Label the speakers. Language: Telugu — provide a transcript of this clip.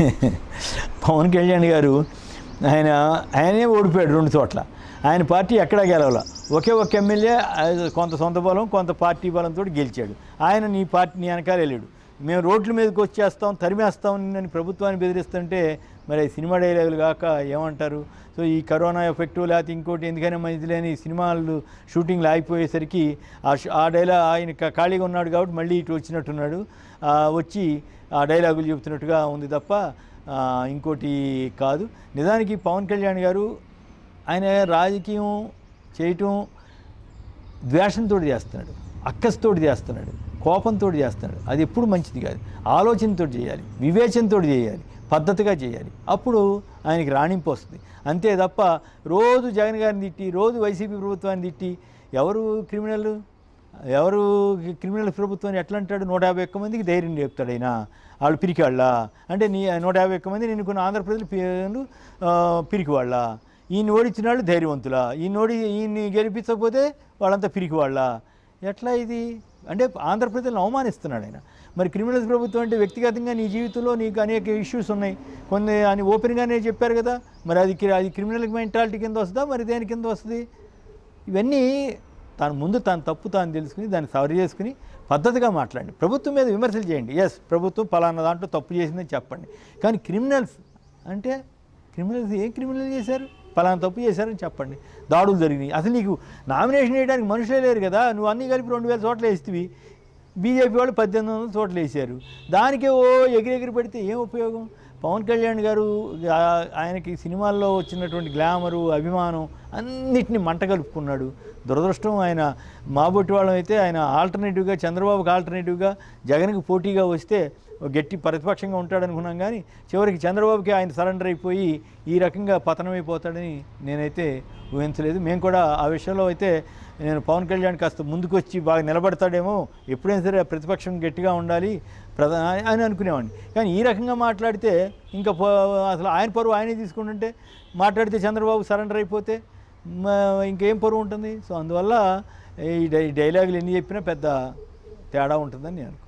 Speaker 1: పవన్ కళ్యాణ్ గారు ఆయన ఆయనే ఓడిపోయాడు రెండు చోట్ల ఆయన పార్టీ ఎక్కడా గెలవాల ఒకే ఒక ఎమ్మెల్యే అది కొంత సొంత బలం కొంత పార్టీ బలంతో గెలిచాడు ఆయన నీ పార్టీ నీ వెనకాల వెళ్ళాడు మేము రోడ్ల మీదకి వచ్చేస్తాం తరిమేస్తాం అని ప్రభుత్వాన్ని బెదిరిస్తుంటే మరి సినిమా డైలాగులు కాక ఏమంటారు సో ఈ కరోనా ఎఫెక్ట్ లేకపోతే ఇంకోటి ఎందుకైనా మంచిది లేని సినిమాలు షూటింగ్లు ఆగిపోయేసరికి ఆ ష- ఆ డైలా ఆయన కా- ఖాళీగా ఉన్నాడు కాబట్టి మళ్ళీ ఇటు వచ్చినట్టున్నాడు ఆ, వచ్చి ఆ డైలాగులు చెబుతున్నట్టుగా ఉంది తప్ప ఆ, ఇంకోటి కాదు నిజానికి పవన్ కళ్యాణ్ గారు ఆయన రాజకీయం చేయటం ద్వేషంతో చేస్తున్నాడు అక్కస్తోటి చేస్తున్నాడు కోపంతో చేస్తున్నాడు అది ఎప్పుడు మంచిది కాదు ఆలోచనతో చేయాలి వివేచనతో చేయాలి పద్ధతిగా చేయాలి అప్పుడు ఆయనకి రాణింపు వస్తుంది అంతే తప్ప రోజు జగన్ గారిని తిట్టి రోజు వైసీపీ ప్రభుత్వాన్ని తిట్టి ఎవరు క్రిమినల్ ఎవరు క్రిమినల్ ప్రభుత్వాన్ని ఎట్లా అంటాడు నూట యాభై ఒక్క మందికి ధైర్యం చెప్తాడు ఆయన వాళ్ళు పిరికివాళ్ళ అంటే నీ నూట యాభై ఒక్క మంది నిన్నుకున్న ఆంధ్రప్రదేశ్ పేర్లు పిరికివాళ్ళ ఈయన ఓడించిన వాళ్ళు ధైర్యవంతులా ఈయన ఓడి ఈయన్ని గెలిపించకపోతే వాళ్ళంతా పిరికివాళ్ళ ఎట్లా ఇది అంటే ఆంధ్రప్రదేశ్ని అవమానిస్తున్నాడు ఆయన మరి క్రిమినల్స్ ప్రభుత్వం అంటే వ్యక్తిగతంగా నీ జీవితంలో నీకు అనేక ఇష్యూస్ ఉన్నాయి కొన్ని అని ఓపెన్గానే చెప్పారు కదా మరి అది క్రి- అది క్రిమినల్ మెంటాలిటీ కింద వస్తుందా మరి దేని కింద వస్తుంది ఇవన్నీ తాను ముందు తాను తప్పు తాను తెలుసుకుని దాన్ని సవరి చేసుకుని పద్ధతిగా మాట్లాడండి ప్రభుత్వం మీద విమర్శలు చేయండి ఎస్ ప్రభుత్వం పలానా దాంట్లో తప్పు చేసిందని చెప్పండి కానీ క్రిమినల్స్ అంటే క్రిమినల్స్ ఏం క్రిమినల్ చేశారు పలానా తప్పు చేశారని చెప్పండి దాడులు జరిగినాయి అసలు నీకు నామినేషన్ వేయడానికి మనుషులే లేరు కదా నువ్వు అన్నీ కలిపి రెండు వేల చోట్ల వేస్తేవి బీజేపీ వాళ్ళు పద్దెనిమిది వందల చోట్ల వేసారు దానికే ఓ ఎగిరెగిరి పెడితే ఏం ఉపయోగం పవన్ కళ్యాణ్ గారు ఆ- ఆయనకి సినిమాల్లో వచ్చినటువంటి గ్లామరు అభిమానం అన్నిటిని మంట కలుపుకున్నాడు దురదృష్టం ఆయన మాబొట్టి వాళ్ళం అయితే ఆయన ఆల్టర్నేటివ్గా చంద్రబాబుకి ఆల్టర్నేటివ్గా జగన్కి పోటీగా వస్తే ఒక గట్టి ప్రతిపక్షంగా ఉంటాడు అనుకున్నాం కానీ చివరికి చంద్రబాబుకి ఆయన సరెండర్ అయిపోయి ఈ రకంగా పతనమైపోతాడని నేనైతే ఊహించలేదు మేము కూడా ఆ విషయంలో అయితే నేను పవన్ కళ్యాణ్ కాస్త ముందుకు వచ్చి బాగా నిలబడతాడేమో ఎప్పుడైనా సరే ఆ ప్రతిపక్షం గట్టిగా ఉండాలి ప్రధా అని అనుకునేవాడిని కానీ ఈ రకంగా మాట్లాడితే ఇంకా పో- అసలు ఆయన పరువు ఆయనే తీసుకుంటుంటే మాట్లాడితే చంద్రబాబు సరెండర్ అయిపోతే మ- ఇంకేం పరువు ఉంటుంది సో అందువల్ల ఈ డై డైలాగులు ఎన్ని చెప్పినా పెద్ద తేడా ఉంటుందని నేను అనుకుంటున్నాను